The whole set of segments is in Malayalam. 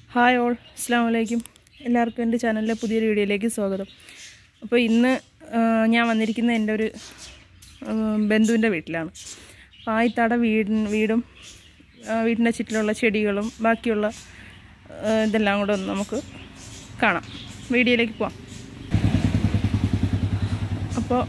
ഹായ് ഓൾ അസ്സാം വലൈക്കും എല്ലാവർക്കും എൻ്റെ ചാനലിലെ പുതിയൊരു വീഡിയോയിലേക്ക് സ്വാഗതം അപ്പോൾ ഇന്ന് ആ, ഞാൻ വന്നിരിക്കുന്നത് എൻ്റെ ഒരു ആ, ബന്ധുവിൻ്റെ വീട്ടിലാണ് അപ്പോൾ ആ ഇത്താടെ വീട് വീടും ആ, വീടിൻ്റെ ചുറ്റിലുള്ള ചെടികളും ബാക്കിയുള്ള ആ, ഇതെല്ലാം കൂടെ ഒന്ന് നമുക്ക് കാണാം വീഡിയോയിലേക്ക് പോവാം അപ്പോൾ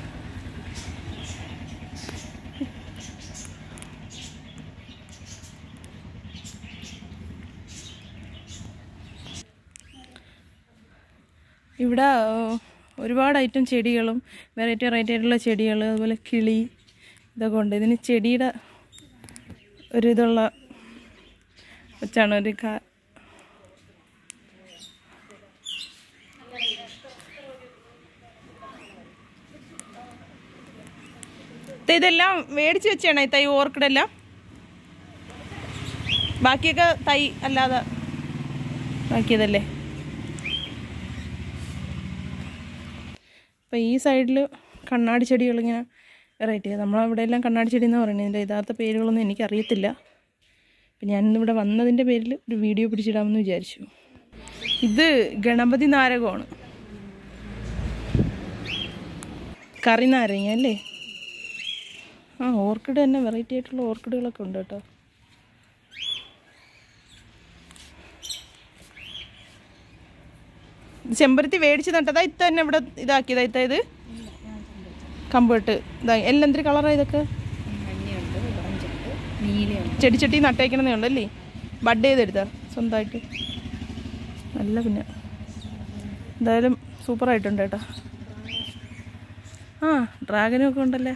ഇവിടെ ആ, ഒരുപാട് ഐറ്റം ചെടികളും വെറൈറ്റി വെറൈറ്റി ആയിട്ടുള്ള ചെടികൾ അതുപോലെ കിളി ഇതൊക്കെ ഉണ്ട് ഇതിന് ചെടിയുടെ ഒരു ഇതുള്ള വെച്ചാണ് ഒരു കാ ഇത് ഇതെല്ലാം മേടിച്ച് വെച്ചാണ് ഈ തൈ ഓർക്കിഡെല്ലാം ബാക്കിയൊക്കെ തൈ അല്ലാതെ ബാക്കിയതല്ലേ അപ്പോൾ ഈ സൈഡിൽ കണ്ണാടി ചെടികൾ ഇങ്ങനെ വെറൈറ്റി നമ്മളവിടെ എല്ലാം കണ്ണാടി ചെടി എന്ന് പറയുന്നത് ഇതിൻ്റെ യഥാർത്ഥ പേരുകളൊന്നും എനിക്കറിയത്തില്ല അപ്പം ഞാനിന്നിവിടെ വന്നതിൻ്റെ പേരിൽ ഒരു വീഡിയോ പിടിച്ചിടാമെന്ന് വിചാരിച്ചു ഇത് ഗണപതി നാരകമാണ് കറി നാരങ്ങ അല്ലേ ആ ഓർക്കിഡ് തന്നെ വെറൈറ്റി ആയിട്ടുള്ള ഓർക്കിഡുകളൊക്കെ ഉണ്ട് കേട്ടോ ഇത് ചെമ്പരത്തി മേടിച്ച് നട്ടതാ ഇത്ത തന്നെ ഇവിടെ ഇതാക്കിയതാ ഇത്ത ഇത് കമ്പിട്ട് ഇതാ എല്ലാം എന്തൊരു കളറാണ് ഇതൊക്കെ മഞ്ഞയുണ്ട് ഓറഞ്ചുണ്ട് നീലയുണ്ട് ചെടിച്ചട്ടി നട്ടേക്കണതേ ഉള്ളല്ലേ ബഡ് ചെയ്തെടുത്താ സ്വന്തമായിട്ട് നല്ല പിന്നെ എന്തായാലും സൂപ്പറായിട്ടുണ്ട് കേട്ടോ ആ ഡ്രാഗനും ഒക്കെ ഉണ്ടല്ലേ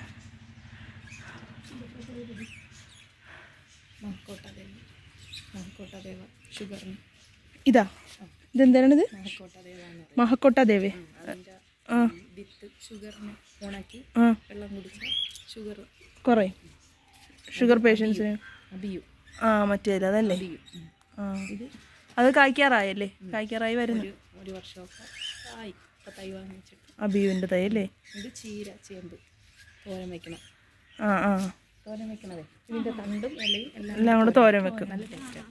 മഹക്കോട്ടദേവ മഹക്കോട്ടദേവ ഷുഗറിന് ഇതാ ഇതെന്താണിത് മഹക്കോട്ടദേവ എന്ന് പറയും മഹക്കോട്ട ദേവി അതിൻ്റെ ആ വിത്ത് ഷുഗറിന് ഉണക്കി ആ വെള്ളം കുടിച്ചാൽ ഷുഗർ കുറേ ഷുഗർ പേഷ്യൻസിന് അബിയു ആ മറ്റേ അതല്ലേ അബിയു ഉം. ആ ഇത് അത് കായ്ക്കാറായല്ലേ കായ്ക്കാറായി വരുന്നു ഒരു ഒരു വർഷമൊക്കെ ആയി ഇപ്പം തൈ വാങ്ങിച്ചിട്ട് അബിയുവിൻ്റെ തൈ അല്ലേ ഇത് ചീര ചേമ്പ് തോരൻ വെക്കണം ആ ആ തോരൻ വെക്കണതേ ഇതിൻ്റെ തണ്ടും ഇലയും എല്ലാം എല്ലാം കൂടെ തോരൻ വെക്കും നല്ല ടേസ്റ്റാണ്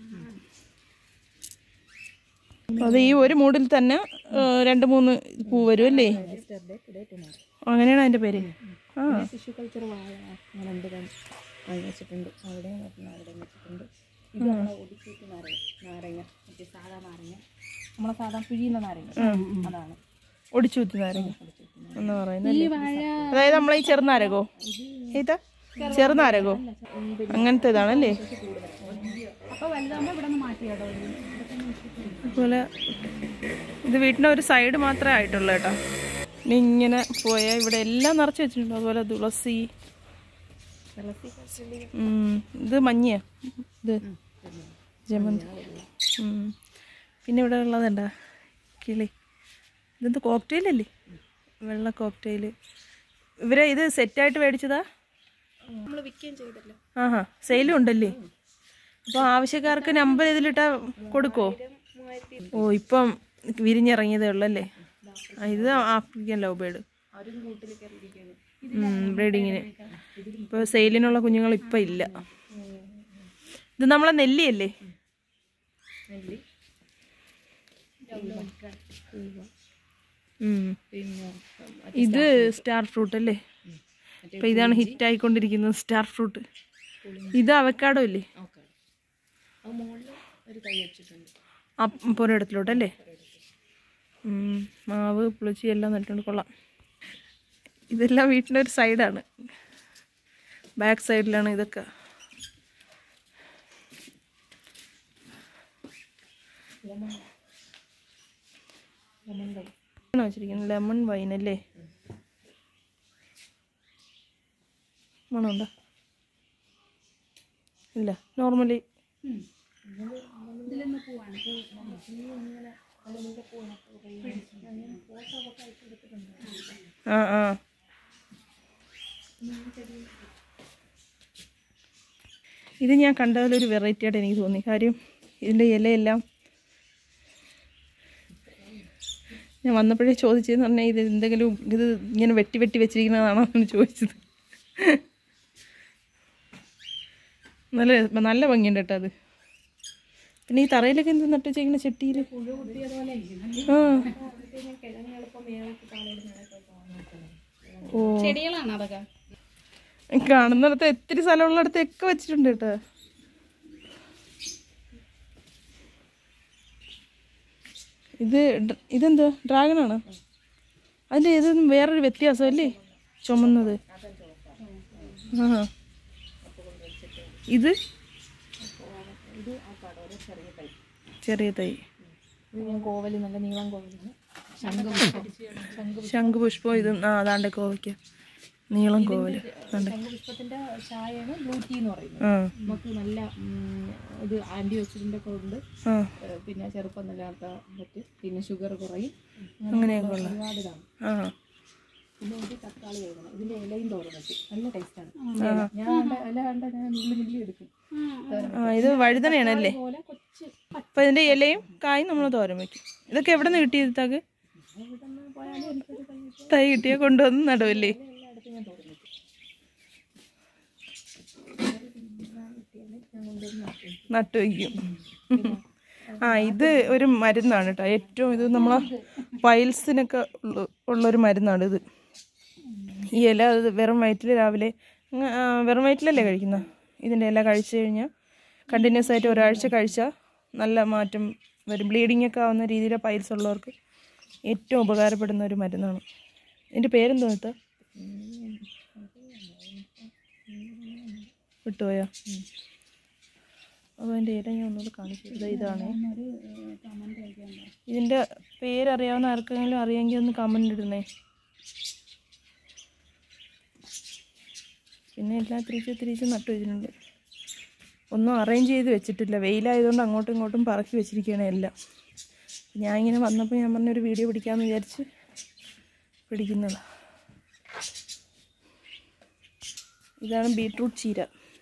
അത് ഈ ഒരു മൂടിൽ തന്നെ ഏ, രണ്ട് മൂന്ന് പൂ വരും അല്ലേ സ്റ്റെർഡേ ടുഡേ ടുമാറോ അങ്ങനെയാണ് അതിൻ്റെ പേര് ആ ടിഷ്യൂ കൾച്ചർ വാഴ അങ്ങനെ രണ്ട് വാങ്ങി വെച്ചിട്ടുണ്ട് അവിടെയും വെക്കണം അവിടെയും വെച്ചിട്ടുണ്ട് ഇത് നമ്മളെ ഒടിച്ചിട്ട് നാരങ്ങ നാരങ്ങ മറ്റേ സാധാ നാരങ്ങ നമ്മളെ സാധാ പിഴിയുന്ന നാരങ്ങ അതാണ് ഒടിച്ചു കുത്തി നാരങ്ങ എന്ന് പറയുന്നത് അതായത് നമ്മളെ ഈ ചെറുനാരകോ ഏതാ ചെറുനാരകോ അങ്ങനത്തെ ഇതാണല്ലേ അപ്പോൾ വലുതാകുമ്പോൾ ഇവിടെ നിന്ന് മാറ്റി കേട്ടോ അതുപോലെ ഇത് വീട്ടിൻ്റെ ഒരു സൈഡ് മാത്രമേ ആയിട്ടുള്ളൂ കേട്ടോ ഇനി ഇങ്ങനെ പോയാൽ ഇവിടെ എല്ലാം നിറച്ച് വെച്ചിട്ടുണ്ട് അതുപോലെ തുളസി ഉം, ഇത് മഞ്ഞയാ ഇത് ജമന്തി ഉം. പിന്നെ ഇവിടെ ഉള്ളതുണ്ടാ കിളി ഇതെന്ത് കോക്ടെയിൽ അല്ലേ വെള്ള കോക്ടെയിൽ ഇവരെ ഇത് സെറ്റായിട്ട് മേടിച്ചതാ നമ്മൾ വിൽക്കുകയും ചെയ്തല്ലോ ആഹാ സെയിലും ഉണ്ടല്ലേ അപ്പോൾ ആവശ്യക്കാർക്ക് നമ്പർ ഇതിലിട്ടാ കൊടുക്കോ ഓ ഇപ്പം വിരിഞ്ഞിറങ്ങിയതേ ഉള്ളല്ലേ ആ, ഇത് ആഫ്രിക്കൻ ലവ് ബേർഡ് അവരും കൂട്ടിൽ കയറിയിരിക്കുകയാണ് ബ്രീഡിങ്ങിന് ഇപ്പോൾ സെയിലിനുള്ള കുഞ്ഞുങ്ങൾ ഇപ്പം ഇല്ല ഇത് നമ്മളെ നെല്ലിയല്ലേ നെല്ലി ഉം. പിന്നെ ഇത് സ്റ്റാർ ഫ്രൂട്ട് അല്ലേ ഇപ്പം ഇതാണ് ഹിറ്റ് ആയിക്കൊണ്ടിരിക്കുന്നത് സ്റ്റാർ ഫ്രൂട്ട് ഇത് അവക്കാടോ അല്ലേ ഓക്കെ അത് മുകളിൽ ഒരു തൈ വെച്ചിട്ടുണ്ട് ആ പുരയിടത്തിലോട്ടല്ലേ ഉം. മാവ് പുളിച്ചി എല്ലാം നട്ടുകൊണ്ട് കൊള്ളാം ഇതെല്ലാം വീട്ടിൻ്റെ ഒരു സൈഡാണ് ബാക്ക് സൈഡിലാണ് ഇതൊക്കെ ലെമൺ തൈ ആണ് വെച്ചിരിക്കുന്നത് ലെമൺ വൈൻ അല്ലേ മണമുണ്ടോ ഇല്ല നോർമലി ഇതിലൊന്ന് പോവാണ് ആ ആ ഇത് ഞാൻ കണ്ടതിലൊരു വെറൈറ്റി ആയിട്ട് എനിക്ക് തോന്നി കാര്യം ഇതിൻ്റെ ഇലയെല്ലാം ഞാൻ വന്നപ്പോഴേ ചോദിച്ചതെന്ന് പറഞ്ഞാൽ ഇത് എന്തെങ്കിലും ഇത് ഇങ്ങനെ വെട്ടി വെട്ടി വെച്ചിരിക്കുന്നതാണോ എന്ന് ചോദിച്ചത് നല്ല നല്ല ഭംഗിയുണ്ട് കേട്ടോ അത് പിന്നെ ഈ തറയിലൊക്കെ എന്ത് നട്ടു വെച്ചേക്കുന്ന ചെട്ടിയിൽ ആ ഓ ചെടികളാണ് അതൊക്കെ കാണുന്നിടത്ത് ഒത്തിരി സ്ഥലമുള്ളിടത്തൊക്കെ വെച്ചിട്ടുണ്ട് കേട്ടോ ഇത് ഡ്ര- ഇതെന്താ ഡ്രാഗണാണോ അതിൻ്റെ ഇത് വേറൊരു വ്യത്യാസം അല്ലേ ചുമന്നത് ആ ഇത് ചെറിയ തൈ ഇത് ഞാൻ കോവല് നല്ല നീളം കോവലാണ് ശംഖുപുഷ്പം ഇത് ആ അതാണ്ട് കോവയ്ക്ക നീളം കോവല് അതാണ്ട് ശംഖുപുഷ്പത്തിന്റെ ചായയാണ് ബ്ലൂ ടീ എന്ന് പറയുന്നത് ആ നമുക്ക് നല്ല ഉം, ഇത് ആന്റി ഓക്സിഡന്റ് ഒക്കെ ഉണ്ട് ആ ഏഹ് പിന്നെ ചെറുപ്പം നിലനിർത്താൻ പറ്റും പിന്നെ ഷുഗർ കുറയും അങ്ങനെയൊക്കെ ഉള്ള ഒരുപാട് ഇതാണ് ആ പിന്നെ ഇത് തക്കാളി കഴിക്കണം ഇതിന്റെ ഇലയും തോരൻ വെച്ച് നല്ല ടേസ്റ്റാണ് ഞാൻ കണ്ട ഇല കണ്ട ഞാൻ നുള്ളി നുള്ളി എടുക്കും തോരൻ ആ ഇത് വഴുതനയാണല്ലേ പോലെ കൊച്ച് അപ്പം ഇതിൻ്റെ ഇലയും കായും നമ്മൾ തോരൻ വയ്ക്കും ഇതൊക്കെ എവിടെ നിന്ന് കിട്ടിയത് താക്ക് എവിടെന്ന് പോയാലും എനിക്കൊരു കൈ തൈ കിട്ടിയാൽ കൊണ്ടുവന്ന് നടുവല്ലേ എല്ലായിടത്തും ഞാൻ തോരൻ വെക്കും ഞാൻ കൊണ്ടുവന്ന് നട്ടു. നട്ടു വയ്ക്കും ആ ഇത് ഒരു മരുന്നാണ് കേട്ടോ ഏറ്റവും ഇത് നമ്മളെ പൈൽസിനൊക്കെ ഉള്ള- ഉള്ളൊരു മരുന്നാണ് ഇത് ഈ ഇല അത് വെറും വയറ്റിൽ രാവിലെ അങ്ങ് ആ, വെറും വയറ്റിലല്ലേ കഴിക്കുന്ന ഇതിൻ്റെ ഇല കഴിച്ചു കഴിഞ്ഞാൽ കണ്ടിന്യൂസ് ആയിട്ട് ഒരാഴ്ച കഴിച്ചാൽ നല്ല മാറ്റം വരും ബ്ലീഡിംഗ് ഒക്കെ ആവുന്ന രീതിയിൽ പൈൽസ് ഉള്ളവർക്ക് ഏറ്റവും ഉപകാരപ്പെടുന്ന ഒരു മരുന്നാണ് ഇതിൻ്റെ പേരെന്തോ ഇത്ത വിട്ടുപോയോ അപ്പോൾ അതിൻ്റെ ഇല ഞാൻ ഒന്നുകൂടെ കാണിച്ചു ഇത് ഇതാണ് ഇതിൻ്റെ പേരറിയാവുന്ന ആർക്കെങ്കിലും അറിയാമെങ്കിൽ ഒന്ന് കമൻ്റ് ഇടുന്നേ പിന്നെ എല്ലാം തിരിച്ച് തിരിച്ച് നട്ടു വെച്ചിട്ടുണ്ട് ഒന്നും അറേഞ്ച് ചെയ്ത് വെച്ചിട്ടില്ല വെയിലായതുകൊണ്ട് അങ്ങോട്ടും ഇങ്ങോട്ടും പറക്കി വെച്ചിരിക്കുകയാണ് എല്ലാം ഞാൻ ഇങ്ങനെ വന്നപ്പോൾ ഞാൻ പറഞ്ഞൊരു വീഡിയോ പിടിക്കാമെന്ന് വിചാരിച്ച് പിടിക്കുന്നതാണ് ഇതാണ് ബീട്രൂട്ട് ചീര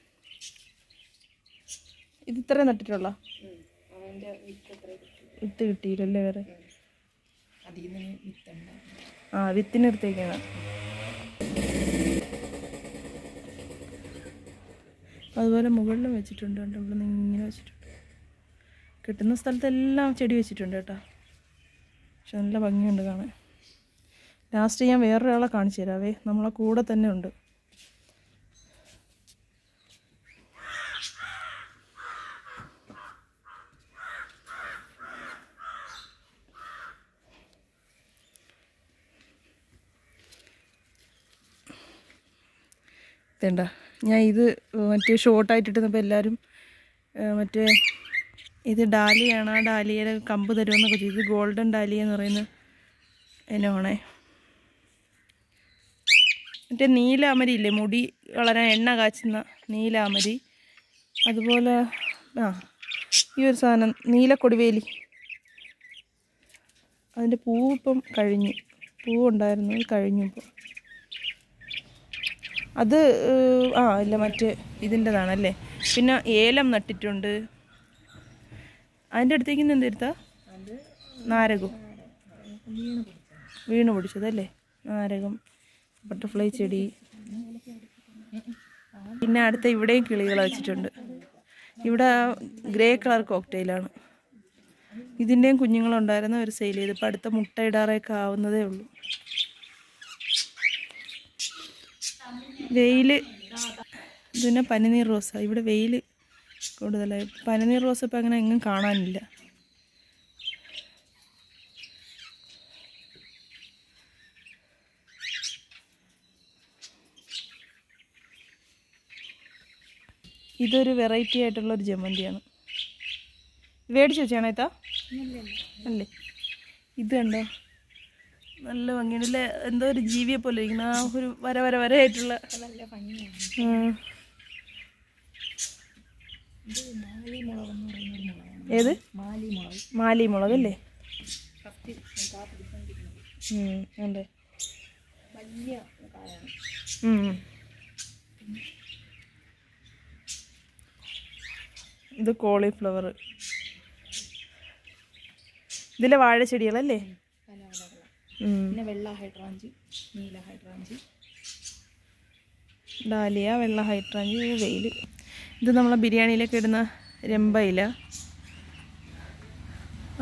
ഇത് ഇത്ര നട്ടിട്ടുള്ള അവന്റെ വിത്ത് എത്ര കിട്ടും വിത്ത് കിട്ടിയില്ലല്ലേ വേറെ അതിൽ നിന്ന് വിത്തുണ്ട് ആ വിത്തിനെടുത്തേക്കാണ് അതുപോലെ മുകളിലും വെച്ചിട്ടുണ്ട് കണ്ടോ ഇവിടെ നിന്ന് ഇങ്ങനെ വെച്ചിട്ടുണ്ട് കിട്ടുന്ന സ്ഥലത്തെല്ലാം ചെടി വെച്ചിട്ടുണ്ട് കേട്ടോ പക്ഷെ നല്ല ഭംഗിയുണ്ട് കാണാൻ ലാസ്റ്റ് ഞാൻ വേറൊരാളെ കാണിച്ചു തരാവേ നമ്മളെ കൂടെ തന്നെ ഉണ്ട് ഇതേണ്ട ഞാൻ ഇത് മറ്റേ ഷോർട്ടായിട്ടിട്ടപ്പോൾ എല്ലാവരും ഏ, മറ്റേ ഇത് ഡാലിയാണ് ആ ഡാലിയയുടെ കമ്പ് തരുമെന്നൊക്കെ ചെയ്തു ഇത് ഗോൾഡൻ ഡാലിയ എന്ന് പറയുന്ന ഇനമാണേ മറ്റേ നീലാമരി ഇല്ലേ മുടി വളരാൻ എണ്ണ കാച്ചുന്ന നീലാമരി അതുപോലെ ആ ഈ ഒരു സാധനം നീലക്കൊടിവേലി അതിൻ്റെ പൂവ് ഇപ്പം കഴിഞ്ഞു പൂവുണ്ടായിരുന്നു അത് കഴിഞ്ഞു ഇപ്പം അത് ഏഹ്, ആ ഇല്ല മറ്റേ ഇതിൻ്റെതാണല്ലേ പിന്നെ ഏലം നട്ടിട്ടുണ്ട് അതിൻ്റെ അടുത്തേക്ക് ഇന്ന് എന്തെടുത്താ നാരകം വീണ് പിടിച്ചതല്ലേ നാരകം ബട്ടർഫ്ലൈ ചെടി പിന്നെ അടുത്ത ഇവിടെയും കിളികൾ വെച്ചിട്ടുണ്ട് ഇവിടെ ഗ്രേ കളർ കോക്ടെയിലാണ് ഇതിൻ്റെയും കുഞ്ഞുങ്ങളുണ്ടായിരുന്ന ഒരു സെയിൽ ചെയ്ത് ഇപ്പം അടുത്ത മുട്ട ഇടാറൊക്കെ ആവുന്നതേ ഉള്ളൂ വെയിൽ പിന്നെ പനിനീർ റോസ ഇവിടെ വെയിൽ കൂടുതലായി പനിനീർ റോസ ഇപ്പം അങ്ങനെ എങ്ങും കാണാനില്ല ഇതൊരു വെറൈറ്റി ആയിട്ടുള്ള ഒരു ജമന്തിയാണ് മേടിച്ച് വെച്ചാണോ ഇത്താ അല്ലേ ഇത് കണ്ടോ നല്ല ഭംഗിയാണ് ഇല്ലേ എന്തോ ഒരു ജീവിയെ പോലെ ഇരിക്കുന്ന ആ ഒരു വര വര വര ആയിട്ടുള്ള നല്ല ഭംഗിയാണ് ഉം. മാലി മുളക് എന്ന് പറയുന്ന ഒരു മുളകാണ് ഏത് മാലി മുളക് മാലി മുളകല്ലേ ഫസ്റ്റ് കാ പിടിച്ചോണ്ടിരിക്കുന്നത് ഉം, ഉണ്ട് വലിയ കായാണ് ഉം. ഇത് കോളിഫ്ലവർ ഇതിലെ വാഴച്ചെടികളല്ലേ പല ഇലകളാണ് ഉം. പിന്നെ വെള്ള ഹൈഡ്രാഞ്ചി നീല ഹൈഡ്രാഞ്ചി ഡാലിയ വെള്ള ഹൈഡ്രാഞ്ചി വെയിൽ ഇത് നമ്മളെ ബിരിയാണിയിലൊക്കെ ഇടുന്ന രമ്പയില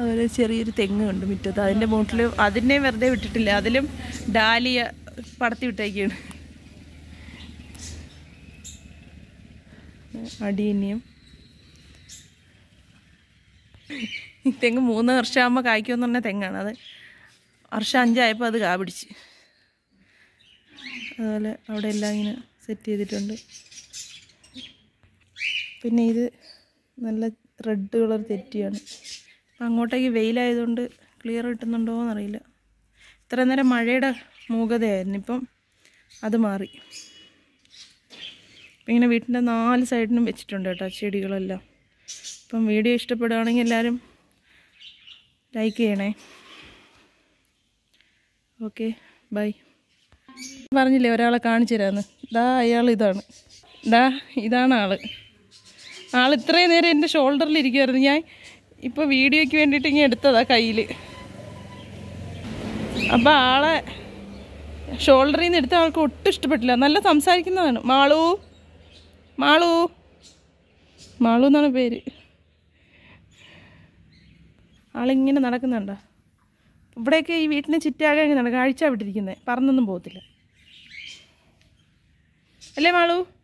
അതുപോലെ ചെറിയൊരു തെങ്ങ് ഉണ്ട് മുറ്റത്ത് അതിൻ്റെ മൂട്ടിൽ അതിനെ വെറുതെ വിട്ടിട്ടില്ല അതിലും ഡാലിയ പടത്തി വിട്ടേക്കാണ് അടീനിയം ഈ തെങ്ങ് മൂന്ന് വർഷമാകുമ്പോൾ കായ്ക്കുമെന്ന് പറഞ്ഞ തെങ്ങാണ് അത് വർഷം അഞ്ചായപ്പോൾ അത് കാ പിടിച്ച് അതുപോലെ അവിടെ എല്ലാം ഇങ്ങനെ സെറ്റ് ചെയ്തിട്ടുണ്ട് പിന്നെ ഇത് നല്ല റെഡ് കളർ തെറ്റിയാണ് അപ്പം അങ്ങോട്ടേക്ക് വെയിലായതുകൊണ്ട് ക്ലിയർ കിട്ടുന്നുണ്ടോ എന്നറിയില്ല ഇത്ര നേരം മഴയുടെ മൂകതയായിരുന്നു ഇപ്പം അത് മാറി അപ്പം ഇങ്ങനെ വീട്ടിൻ്റെ നാല് സൈഡിനും വെച്ചിട്ടുണ്ട് കേട്ടോ ചെടികളെല്ലാം അപ്പം വീഡിയോ ഇഷ്ടപ്പെടുകയാണെങ്കിൽ എല്ലാവരും ലൈക്ക് ചെയ്യണേ ഓക്കെ ബൈ പറഞ്ഞില്ലേ ഒരാളെ കാണിച്ചു തരാമെന്ന് ദാ അയാൾ ഇതാണ് ദാ ഇതാണ് ആള് ആൾ ഇത്രയും നേരം എൻ്റെ ഷോൾഡറിൽ ഇരിക്കുമായിരുന്നു ഞാൻ ഇപ്പോൾ വീഡിയോയ്ക്ക് വേണ്ടിയിട്ട് ഇങ്ങനെ എടുത്തതാ കയ്യിൽ അപ്പോൾ ആളെ ഷോൾഡറിൽ നിന്ന് എടുത്ത ആൾക്ക് ഒട്ടും ഇഷ്ടപ്പെട്ടില്ല നല്ല സംസാരിക്കുന്നതാണ് മാളു മാളു മാളു എന്നാണ് പേര് ആളിങ്ങനെ നടക്കുന്നുണ്ടോ ഇവിടെയൊക്കെ ഈ വീട്ടിന് ചുറ്റാകെ ഇങ്ങനെ നടക്കും കാഴ്ച വിട്ടിരിക്കുന്നത് പറന്നൊന്നും പോകത്തില്ല അല്ലേ മാളു